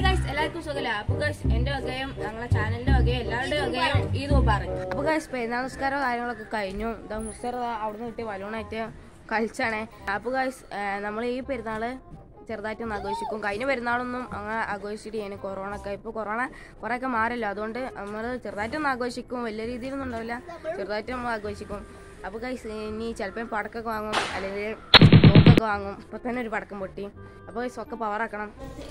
Guys എല്ലാവർക്കും സുഖമില്ല അപ്പൊ ഗൈസ് എന്റെ വകയും ഞങ്ങളെ ചാനലിന്റെ വകയും എല്ലാവരുടെയും വകയും ഈ തൂപ്പാറ് അപ്പൊ ഗൈസ് പെരുന്നാൾ നിസ്കാരോ കാര്യങ്ങളൊക്കെ കഴിഞ്ഞു ഇതാ മുസ്തർ അവിടുന്ന് കിട്ടി വലൂണായിട്ട് കളിച്ചാണേ അപ്പൊ ഗൈസ് നമ്മൾ ഈ പെരുന്നാള് ചെറുതായിട്ട് ഒന്ന് ആഘോഷിക്കും കഴിഞ്ഞ പെരുന്നാളൊന്നും അങ്ങനെ ആഘോഷിച്ചിട്ട് ഞാൻ കൊറോണ ഒക്കെ ഇപ്പൊ കൊറോണ കുറെ ഒക്കെ മാറില്ല അതുകൊണ്ട് നമ്മൾ ചെറുതായിട്ടൊന്ന് ആഘോഷിക്കും വലിയ രീതിയിലൊന്നും ഉണ്ടാവില്ല ചെറുതായിട്ട് നമ്മൾ ആഘോഷിക്കും അപ്പൊ ഗൈസ് ഇനി ചിലപ്പോൾ പടക്കൊക്കെ വാങ്ങും അല്ലെങ്കിൽ തോക്കൊക്കെ വാങ്ങും ഇപ്പൊ തന്നെ ഒരു പടക്കം പൊട്ടി അപ്പൊ ഗൈസ് ഒക്കെ പവറാക്കണം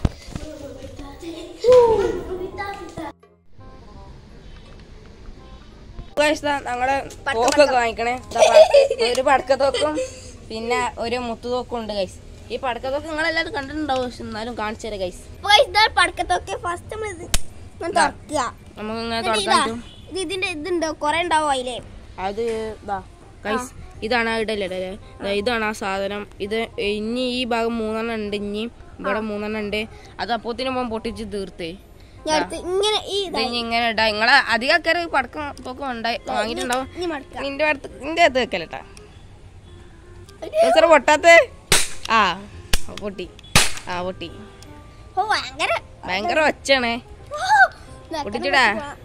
ഗൈസ് ദാ ഞങ്ങള് തോക്കൊക്കെ വാങ്ങിക്കണേ ദാ പ- ഒരു പടക്കത്തോക്കും പിന്നെ ഒരു മുത്തുതോക്കും ഉണ്ട് ഗൈസ് ഈ പടക്കത്തോക്ക് നിങ്ങളെല്ലാവരും കണ്ടിട്ടുണ്ടാവും പക്ഷെ എന്നാലും കാണിച്ചു തരാം ഗൈസ് അപ്പൊ ഇതാ പടക്കത്തൊക്കെ ഫസ്റ്റ് നമ്മൾ ഇത് ഇങ്ങനെ തുറക്കുക നമുക്ക് ഇങ്ങനെ എന്നിട്ട് തുറക്കാൻ ഇതാ, പറ്റും ഇത് ഇതിന്റെ ഇതുണ്ടോ കൊറേ ഉണ്ടാവും അതില് അത് ഇതാ ഗൈസ് ഇതാണ് ആ ഇടലല്ലേ ദാ ഇതാണ് ആ സാധനം ഇത് ഇനി ഈ ഭാഗം മൂന്നെണ്ണം ഉണ്ട് ഇനി ഇവിടെ മൂന്നെണ്ണം ഉണ്ട് അത് അപ്പോത്തിന് പോകാൻ പൊട്ടിച്ച് തീർത്തേ ഞാൻ അടുത്ത് ഇങ്ങനെ ഈ ഇത് ഇനി ഇങ്ങനെ ഇടാ നിങ്ങളെ അധികം ആൾക്കാര് പടക്കം തോക്കും ഉണ്ടായി വാങ്ങിയിട്ടുണ്ടാവും ഇനി മടക്കുക നിന്റെ അടുത്ത് നിന്റെ അടുത്ത് വെക്കലട്ടാ ടീച്ചർ പൊട്ടാത്ത ആ പൊട്ടി ആ പൊട്ടി ഓ ഭയങ്കര ഭയങ്കര ഒച്ചാണേ ഓ, ഇതാ, പൊട്ടിച്ചടാ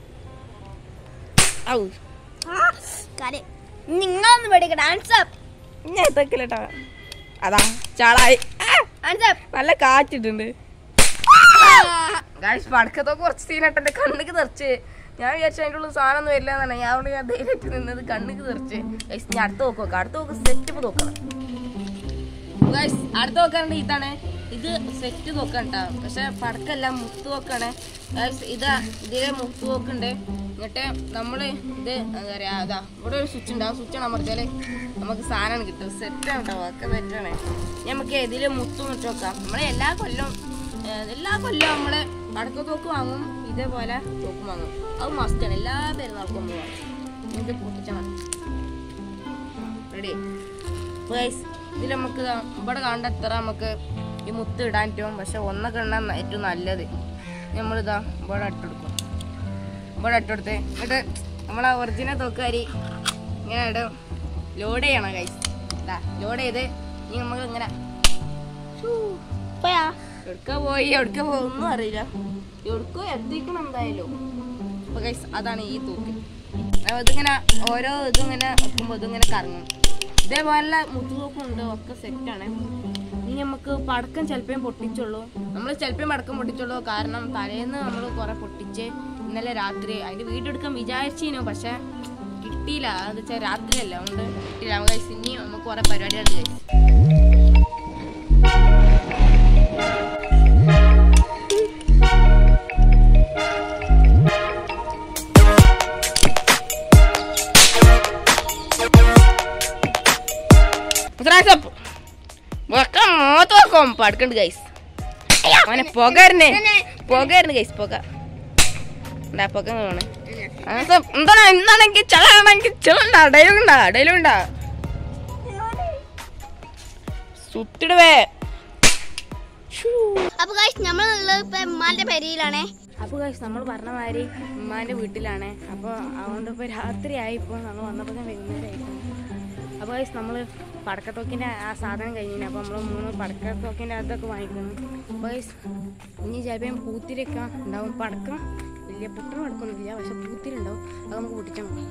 ഔ ആ, കാര്യം. നിങ്ങളൊന്ന് പഠിക്ക ഡാൻസ് അപ്പ് ഞാൻ വെക്കലട്ടാ അതാ ചാളായി ആ, ഡാൻസ് അപ്പ് നല്ല കാറ്റിട്ടുണ്ട് ഗായ്സ് പടക്കത്തൊക്കെ കുറച്ച് സീനായിട്ട് എന്റെ കണ്ണിക്ക് തെറിച്ച് ഞാൻ വിചാരിച്ചു അതിൻ്റെ ഉള്ളിൽ സാധനം ഒന്നും വരില്ല എന്നാണ് ഞാൻ അവിടെ ഞാൻ ധൈര്യമായിട്ട് നിന്നത് കണ്ണിക്ക് തെറിച്ച് ഗൈസ് ഞാൻ അടുത്ത് നോക്കുക അടുത്ത് നോക്ക് സെറ്റ് നോക്കണം ഗൈസ് അടുത്ത് നോക്കാനുണ്ട് ഇതാണ് ഇത് സെറ്റ് നോക്കണ്ട പക്ഷെ പടക്കല്ല മുത്ത് നോക്കാണ് ഗൈസ് ഇതാ ഇതിലെ മുത്ത് നോക്കുന്നുണ്ട് എന്നിട്ട് നമ്മള് ഇത് എന്താ പറയാ അതാ ഇവിടെ ഒരു സ്വിച്ച് ഉണ്ട് ആ സ്വിച്ച് അമർത്തിയാല് നമുക്ക് സാധനം കിട്ടും സെറ്റ് ഉണ്ടാവും ഒക്കെ സെറ്റാണ് നമുക്ക് ഇതില് മുത്ത് മുട്ട് നോക്കാം നമ്മളെ എല്ലാ കൊല്ലം ഏഹ് എല്ലാ കൊല്ലം നമ്മള് പടക്ക തോക്ക് വാങ്ങും ഇതേപോലെ തോക്കും വാങ്ങും അത് മസ്റ്റാണ് എല്ലാ പെരുന്നാൾക്കും നമ്മൾ വാങ്ങും ഇത് പൊട്ടിച്ചാൽ മതി റെഡി ഗൈസ് ഇതിൽ നമുക്ക് ദാ ഇവിടെ കാണേണ്ട എത്ര നമുക്ക് ഈ മുത്ത് ഇടാൻ പറ്റും പക്ഷെ ഒന്നൊക്കെ ഇടാൻ ഏറ്റവും നല്ലത് നമ്മളിതാ ഇവിടെ ഇട്ടെടുക്കും ഇവിടെ ഇട്ടെടുത്ത് എന്നിട്ട് നമ്മളെ ഒറിജിനൽ തോക്കാരി ഇങ്ങനെ ഇടും ലോഡ് ചെയ്യണം ഗൈസ് ഇതാ ലോഡ് ചെയ്ത് ഇനി നമുക്ക് ഇങ്ങനെ പോയാ എവിടുക്ക പോയി എവിടുക്ക പോകുന്നു അറിയില്ല എവിടുക്കോ എത്തിക്കണം എന്തായാലും അപ്പൊ ഗൈസ് അതാണ് ഈ തൂക്ക് അപ്പൊ ഇതിങ്ങനെ ഓരോ ഇതിങ്ങനെ വെക്കുമ്പോൾ ഇതിങ്ങനെ കറങ്ങും ഇതേപോലെ മുത്തുതൂക്കും ഉണ്ട് ഒക്കെ സെറ്റാണ് ഇനി നമുക്ക് പടക്കം ചിലപ്പം പൊട്ടിച്ചുള്ളൂ നമ്മൾ ചിലപ്പം പടക്കം പൊട്ടിച്ചുള്ളൂ കാരണം തലേന്ന് നമ്മൾ കുറെ പൊട്ടിച്ച് ഇന്നലെ രാത്രി അതിന്റെ വീഡിയോ എടുക്കാൻ വിചാരിച്ചിനു പക്ഷെ കിട്ടിയില്ല അത് വെച്ചാൽ രാത്രിയല്ല അതുകൊണ്ട് കിട്ടിയില്ല ഗൈസ് ഇനി നമുക്ക് കുറെ പരിപാടികളുണ്ട് ഗൈസ് ഉത്തരാസപ്പ് വെക്കം മോത്ത് വെക്കും പടുക്കണ്ട് ഗൈസ് അവനെ പുകരുന്നേ പുകരുന്നു ഗൈസ് പുക ഉണ്ടാ പുക വേണേ എന്താണ് എന്താണെങ്കിൽ ചളാണെങ്കിൽ ചളുണ്ടാ ഡൈലുണ്ടാ ഡൈലുണ്ടാ സുത്തിടുവേ അപ്പൊ ഗൈസ് നമ്മളുള്ളത് ഇപ്പൊ ഉമ്മാന്റെ പെരിയിലാണേ അപ്പോൾ ഗൈസ് നമ്മൾ പറഞ്ഞ മാതിരി ഉമ്മാൻ്റെ വീട്ടിലാണ് അപ്പോൾ അതുകൊണ്ട് ഇപ്പോൾ രാത്രിയായി ഇപ്പോൾ നമ്മൾ വന്നപ്പോൾ തന്നെ വൈകുന്നേരമായിരുന്നു അപ്പോൾ ഗൈസ് നമ്മൾ പടക്കത്തോക്കിൻ്റെ ആ സാധനം കഴിഞ്ഞിന് അപ്പോൾ നമ്മൾ മൂന്ന് പടക്കത്തോക്കിൻ്റെ അതൊക്കെ വാങ്ങിക്കണം അപ്പോൾ ഗൈസ് ഇനി ചിലപ്പോൾ പൂത്തിരിയൊക്കെ ഉണ്ടാവും പടക്കം വലിയ പൊട്ടണം പടക്കമൊന്നുമില്ല പക്ഷെ പൂത്തിരി ഉണ്ടാവും അത് നമുക്ക് പൊട്ടിച്ചാൽ മതി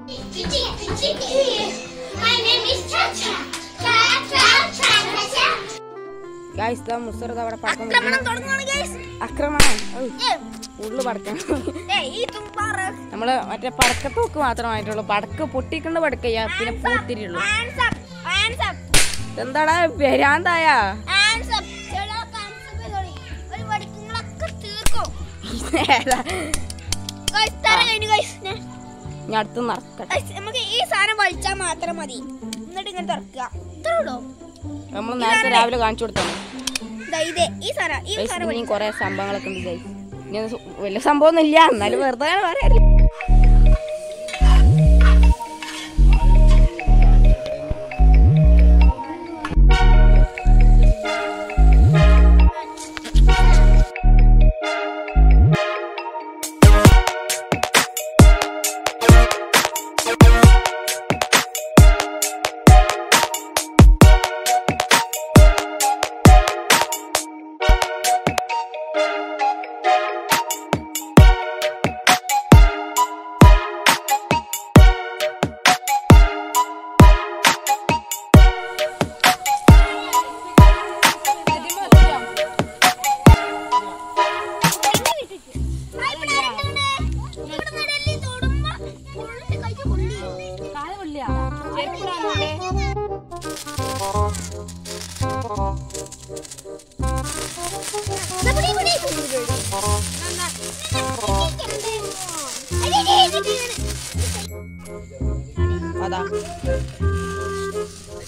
ഗൈസ് ഇതാ മുസറത് അവിടെ പടക്കം ആക്രമണം തുടങ്ങുകയാണ് ഗൈസ് ആക്രമണം ഉള്ളു പടക്കം ഈ തുമ്പാറ് നമ്മള് മറ്റേ പടക്കത്തോക്ക് മാത്രമായിട്ടുള്ളൂ പടക്ക പൊട്ടിക്കൊണ്ട് പടക്കയ്യ പിന്നെ പൂത്തിരിയുള്ളൂ Hands up, hands up, എന്താടാ വരാന്തായ hands up. ചേട്ടാ, hands up ചെയ്തോളി. ഒരു വടിക്കുങ്ങളൊക്കെ തീർക്കും. Guys, തര കഴിഞ്ഞു guys. ഞാൻ- ഞാൻ അടുത്ത് നടക്കട്ടെ guys, നമുക്ക് ഈ സാധനം വലിച്ചാൽ മാത്രം മതി എന്നിട്ട് ഇങ്ങനെ തുറക്കുക ഇത്രേ ഉള്ളൂ നമ്മൾ നേരത്തെ രാവിലെ കാണിച്ചു കൊടുത്താണ് ദാ ഇത് ഈ സാധനം ഈ ഗൈസ് സാധനം ഇനിയും കുറെ സംഭവങ്ങളൊക്കെ ഉണ്ട് ഗൈസ് ഇനി അത് സു- വലിയ സംഭവമൊന്നും ഇല്ല എന്നാലും വെറുതെ പറയാറില്ല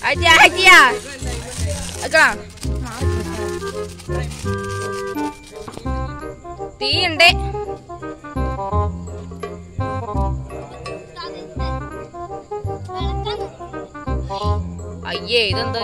അടിയാ അടിയാ അക്കളാ തീ ഉണ്ട് അയ്യേ ഇതെന്താ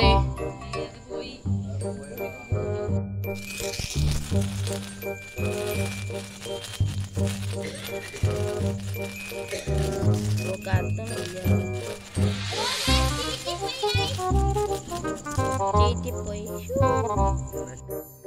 പോയി